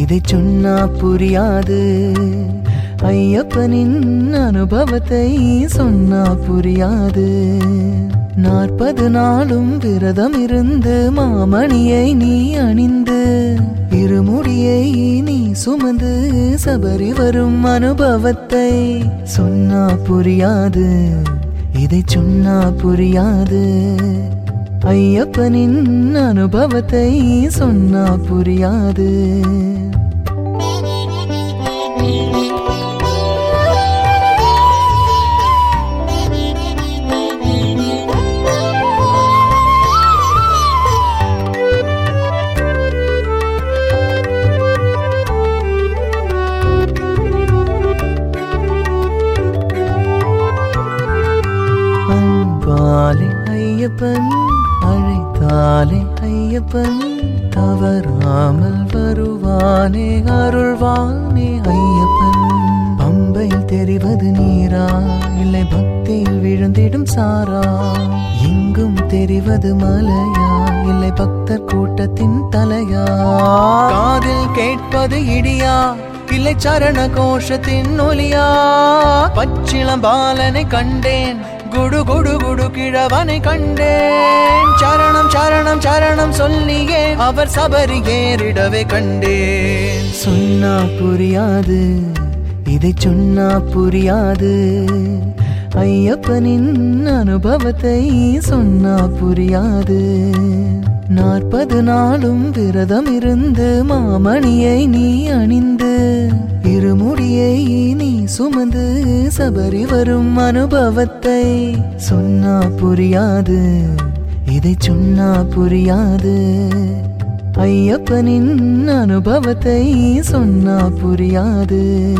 இதை சொன்னா புரியாது ஐயப்பனின் அனுபவத்தை சொன்னா புரியாது நாற்பது நாளும் விரதம் இருந்து மாமணியை நீ அணிந்து இருமுடியை நீ சுமந்து சபரி வரும் அனுபவத்தை சொன்னா புரியாது இதை சொன்னா புரியாது ஐயப்பனின் அனுபவத்தை சொன்னா புரியாது அன்பாலே ஐயப்பன் அழைத்தாலே ஐயப்பன் தவறாமல் வருவானே அருள்வானே ஐயப்பன் பம்பையில் தெரிவது நீரா இல்லை பக்தியில் விழுந்திடும் சாரா எங்கும் தெரிவது மலையா இல்லை பக்தர் கூட்டத்தின் தலையா காதில் கேட்பது இடியா இல்லை சரண கோஷத்தின் ஒலியா பச்சிளம் பாலனை கண்டேன் குடு குடு குடு கிழவனை கண்டேன் சரணம் சரணம் சரணம் சொல்லியே அவர் சபரி ஏறிடவே கண்டேன் சொன்னா புரியாது இதை சொன்னா புரியாது ஐயப்பனின் அனுபவத்தை சொன்னா புரியாது நாற்பது நாளும் விரதம் இருந்து மாமணியை நீ அணிந்து இருமுடியை நீ சுமந்து சபரி வரும் அனுபவத்தை சொன்னா புரியாது இதை சொன்னா புரியாது ஐயப்பனின் அனுபவத்தை சொன்னா புரியாது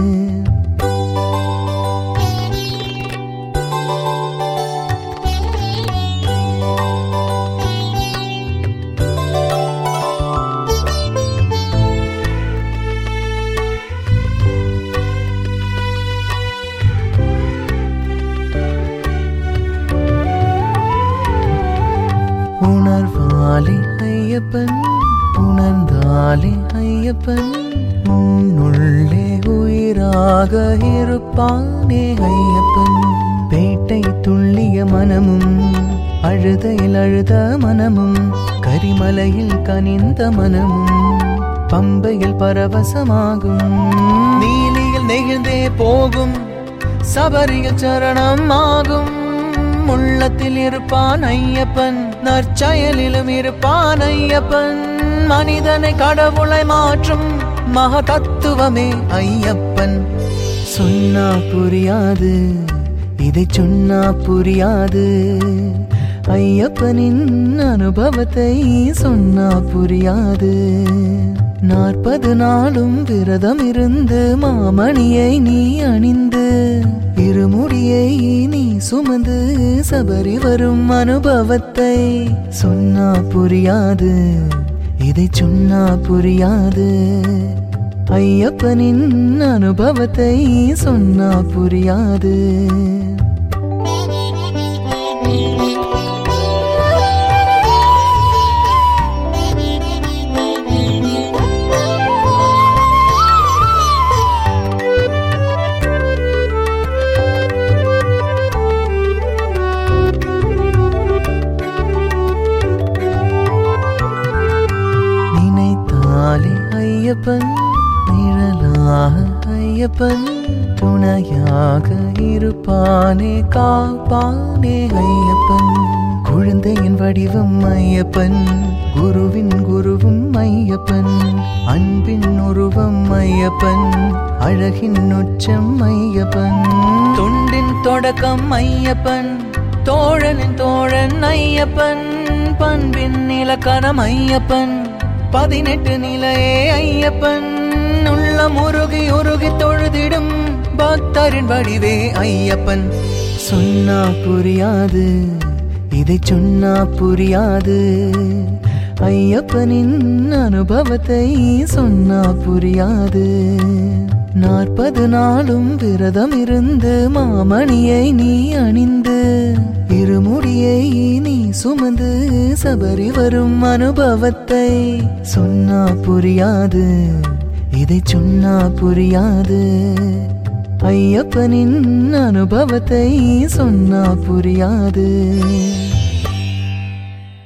உணர்வாலே ஐயப்பன் உணர்ந்தாலே ஐயப்பன் உன்னுள்ளே உயிராக இருப்பானே ஐயப்பன் பேட்டை துள்ளிய மனமும் அழுதையில் அழுத மனமும் கரிமலையில் கனிந்த மனமும் பம்பையில் பரவசமாகும் நீலியில் நெகிழ்ந்தே போகும் சபரியில் சரணம் ஆகும் உள்ளத்தில் இருப்பான் ஐயப்பன் நற்செயலிலும் இருப்பான் ஐயப்பன் மனிதனை கடவுளை மாற்றும் மக தத்துவமே ஐயப்பன் சொன்னா புரியாது இதை சொன்னா புரியாது ஐயப்பனின் அனுபவத்தை சொன்னா புரியாது நாற்பது நாளும் விரதம் இருந்து மாமணியை நீ அணிந்து இருமுடியை நீ சுமந்து சபரி வரும் அனுபவத்தை சொன்னா புரியாது இதை சொன்னா புரியாது ஐயப்பனின் அனுபவத்தை சொன்னா புரியாது நினைத்தாலே ஐயப்பன் நிழலாக ஐயப்பன் துணையாக இருப்பானே காப்பானே ஐயப்பன் குழந்தையின் வடிவம் ஐயப்பன் குருவின் குருவும் ஐயப்பன் அன்பின் உருவம் ஐயப்பன் அழகின் உச்சம் ஐயப்பன் தொண்டின் தொடக்கம் ஐயப்பன் தோழனின் தோழன் ஐயப்பன் பண்பின் இலக்கணம் ஐயப்பன் பதினெட்டு நிலையே ஐயப்பன் உள்ள முருகி உருகி தொழுதிடும் பக்தரின் வடிவே ஐயப்பன் சொன்னா புரியாது இதை சொன்னா புரியாது ஐயப்பனின் அனுபவத்தை சொன்னா புரியாது நாற்பது நாளும் விரதம் இருந்து மாமணியை நீ அணிந்து இருமுடியை நீ சுமந்து சபரி வரும் அனுபவத்தை சொன்னா புரியாது இதை சொன்னா புரியாது ஐயப்பனின் அனுபவத்தை சொன்னா புரியாது